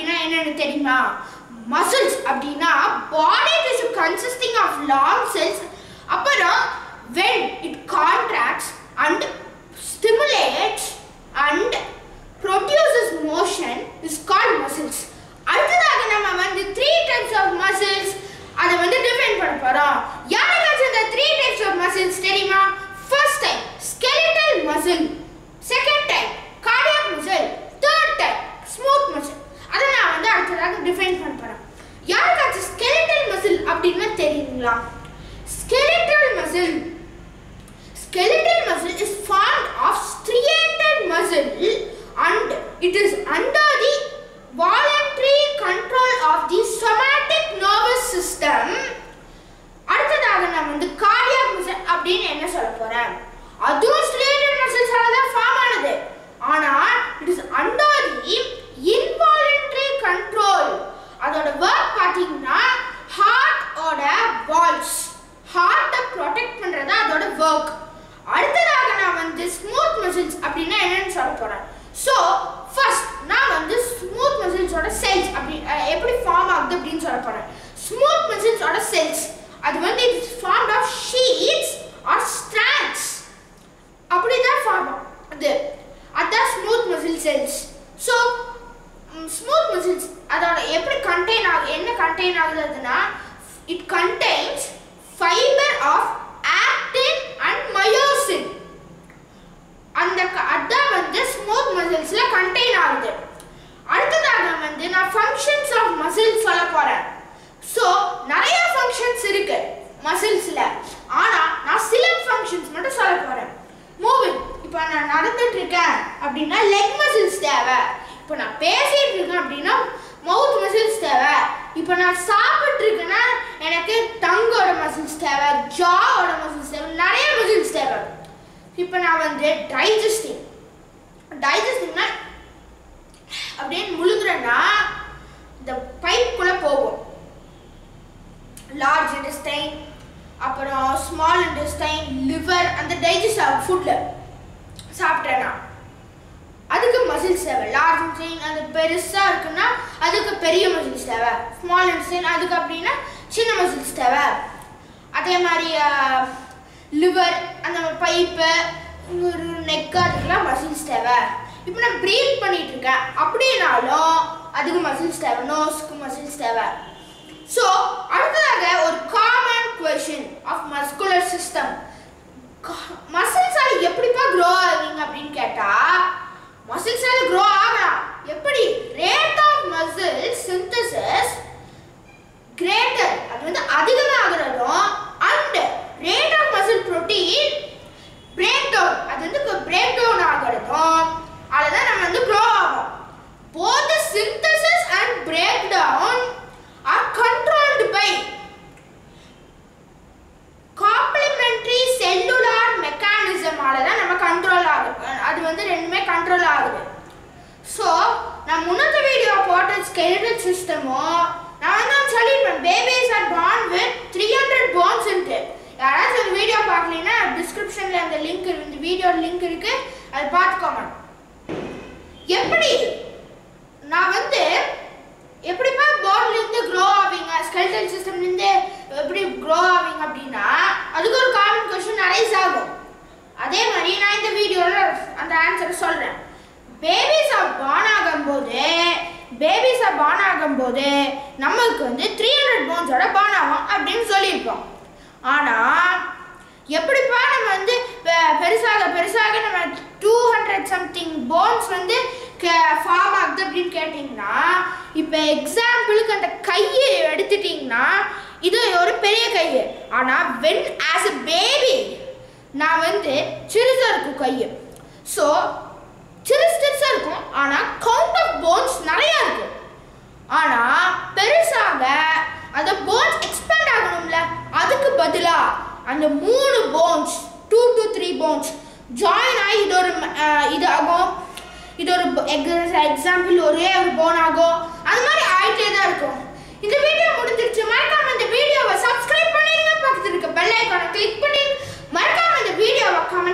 அப்படின்னா என்னன்னு தெரியுமா மசில்ஸ் அப்படின்னா body tissue consisting of long cells அப்புறம் when it contracts and stimulates and produces motion is called muscles அடுத்ததாக நம்ம வந்து த்ரீ டைப்ஸ் ஆஃப் மசில்ஸ் அதை வந்து டிஃபைன் பண்ண போறோம் யாருக்காச்சும் இந்த த்ரீ டைப்ஸ் ஆஃப் மசில்ஸ் தெரியுமா first type skeletal muscle second type cardiac muscle third type smooth muscle அதை நான் வந்து அடுத்ததாக டிஃபைன் பண்ண போறேன் யாருக்காச்சும் skeletal muscle அப்படின்னா தெரியுங்களா skeletal muscle skeletal muscle is formed of striated muscle and it is under the voluntary control of the somatic nervous system அடுத்ததாக நான் வந்து cardiac muscle அப்படின்னு என்ன சொல்ல போறேன் அதுவும் striated muscles ஆல தான் ஃபார்ம் ஆனது ஆனா it is under the involuntary control அதோட ஒர்க் பாத்தீங்கன்னா ஹார்ட் ஓட வால்ஸ் ஹார்ட்டை ப்ரொடெக்ட் பண்றது அதோட ஒர்க் அடுத்ததாக நான் வந்து ஸ்மூத் மசில்ஸ் அப்படின்னா என்னன்னு சொல்ல போறேன் ஸோ ஃபர்ஸ்ட் நான் வந்து ஸ்மூத் மசில்ஸோட செல்ஸ் அப்படி அஹ், எப்படி ஃபார்ம் ஆகுது அப்படின்னு சொல்ல போறேன் ஸ்மூத் மசில்ஸோட செல்ஸ் அது வந்து it's formed of sheets or strands அப்படிதான் ஃபார்ம் அது அதான் smooth muscle cells so smooth muscles அதோட எப்படி கண்டெயின் ஆகுது என்ன கண்டெயின் ஆகுதுன்னா it contains fiber of actin and myosin அந்த க- அதான் வந்து ஸ்மூத் மசில்ஸ்ல கண்டெயின் ஆகுது அடுத்ததாக வந்து நான் ஃபங்க்ஷன்ஸ் ஆஃப் மசில்ஸ் சொல்ல போறேன் ஸோ நிறைய ஃபங்க்ஷன்ஸ் இருக்கு மசில்ஸ்ல ஆனா நான் சில ஃபங்க்ஷன்ஸ் மட்டும் சொல்ல போறேன் மூவிங் இப்போ நான் நடந்துட்டு இருக்கேன் அப்படின்னா லெக் மசில்ஸ் தேவை இப்போ நான் பேசிட்டு இருக்கேன் அப்படின்னா மவுத் மசில்ஸ் தேவை இப்போ நான் சாப்பிட்டு இருக்கேன்னா எனக்கு டங்கோட மசில்ஸ் தேவை ஜாவோட மசில்ஸ் தேவை நிறைய மசில்ஸ் தேவை இப்போ நான் வந்து டைஜஸ்டிங் டைஜஸ்டிங்னா அப்படியே முழுங்குறேன்னா இந்த பைப்புக்குள்ள போகும் லார்ஜ் இன்டெஸ்டைன் அப்புறம் ஸ்மால் இன்டெஸ்டைன் லிவர் அந்த டைஜஸ்ட் ஆகும் ஃபுட்டில் சாப்பிட்டேன்னா அதுக்கு மசில்ஸ் தேவை லார்ஜ் இன்டெஸ்டைன் அது பெருசாக இருக்குன்னா அதுக்கு பெரிய மசில்ஸ் தேவை ஸ்மால் இன்டெஸ்டைன் அதுக்கு அப்படின்னா சின்ன மசில்ஸ் தேவை அதே மாதிரி லிவர் அந்த பைப்பு ஒரு நெக் அதுக்கெல்லாம் மசில்ஸ் தேவை இப்போ நான் ப்ரீத் பண்ணிட்டு இருக்கேன் அப்படின்னாலும் அதுக்கு மசில்ஸ் தேவை நோஸ்க்கு மசில்ஸ் தேவை ஸோ அடுத்ததாக ஒரு common question of muscular system மசில்ஸால எப்படிப்பா க்ரோ ஆகுவீங்க அப்படின்னு கேட்டா மசில்ஸால க்ரோ ஆகலாம் எப்படி rate of muscle synthesis greater அது வந்து அதிகமாகிறதும் and rate of muscle protein break down அது வந்து பிரேக் டவுன் ஆகிறதும் அதுதான் நம்ம வந்து க்ரோ ஆகும் both the synthesis and breakdown are controlled by complementary cellular மெக்கானிசமால தான் நம்ம கண்ட்ரோல் ஆகுது அது வந்து ரெண்டுமே கண்ட்ரோல் ஆகுது ஸோ நான் முன்னத்த வீடியோ போட்ட ஸ்கெலிட்டல் சிஸ்டமும் நான் வந்து சொல்லியிருப்பேன் babies are born with three hundred போன்ஸ்ன்ட்டு யாராச்சும் அந்த வீடியோ பார்க்கலன்னா டிஸ்கிரிப்ஷனில் அந்த லிங்க் இந்த வீடியோ லிங்க் இருக்கு அதை பார்த்துக்கோங்க எப்படி நான் வந்து எப்படிப்பா போர்ட்ல இருந்து க்ரோ ஆவீங்க ஸ்கெல்டல் சிஸ்டம்ல இருந்து எப்படி க்ரோ ஆவீங்க அப்படின்னா அதுக்கு ஒரு காமன் கொஸ்டின் அரைஸ் ஆகும் அதே மாதிரி நான் இந்த வீடியோல அந்த ஆன்சரை சொல்றேன் பேபிஸ் ஆஃப் பார்ன் ஆகும்போது பேபிஸ் ஆஃப் பார்ன் ஆகும்போது நமக்கு வந்து த்ரீ ஹண்ட்ரட் போன்ஸோட பார்ன் ஆகும் அப்படின்னு சொல்லியிருப்போம் ஆனா எப்படிப்பா நம்ம வந்து பெ- பெருசாக பெருசாக நம்ம டூ ஹண்ட்ரட் சம்திங் போன்ஸ் வந்து ஃபார்ம் ஆகுது அப்படின்னு கேட்டிங்கன்னா இப்போ எக்ஸாம்பிளுக்கு அந்த கையை எடுத்துட்டிங்கன்னா இது ஒரு பெரிய கை ஆனால் வென் ஆஸ் அ பேபி நான் வந்து சிறுசாக இருக்கும் கை ஸோ சிறுசு சிறுசாக இருக்கும் ஆனால் கவுண்ட் ஆஃப் போன்ஸ் நிறையா இருக்கும் ஆனா பெருசாக அந்த போன்ஸ் எக்ஸ்பேண்ட் ஆகணும்ல அதுக்கு பதிலா அந்த மூணு bones two to three bones join ஆகி இது ஒரு அஹ், இது ஆகும் இது ஒரு எக்ஸாம்பிள் ஒரே ஒரு போன் ஆகும் அது மாதிரி ஆயிட்டே தான் இருக்கும் இந்த வீடியோ முடிஞ்சிருச்சு மறக்காம இந்த வீடியோவை சப்ஸ்கிரைப் பண்ணிருங்க பக்கத்துல இருக்க பெல் ஐகானை கிளிக் பண்ணி மறக்காம இந்த வீடியோவை கமெண்ட்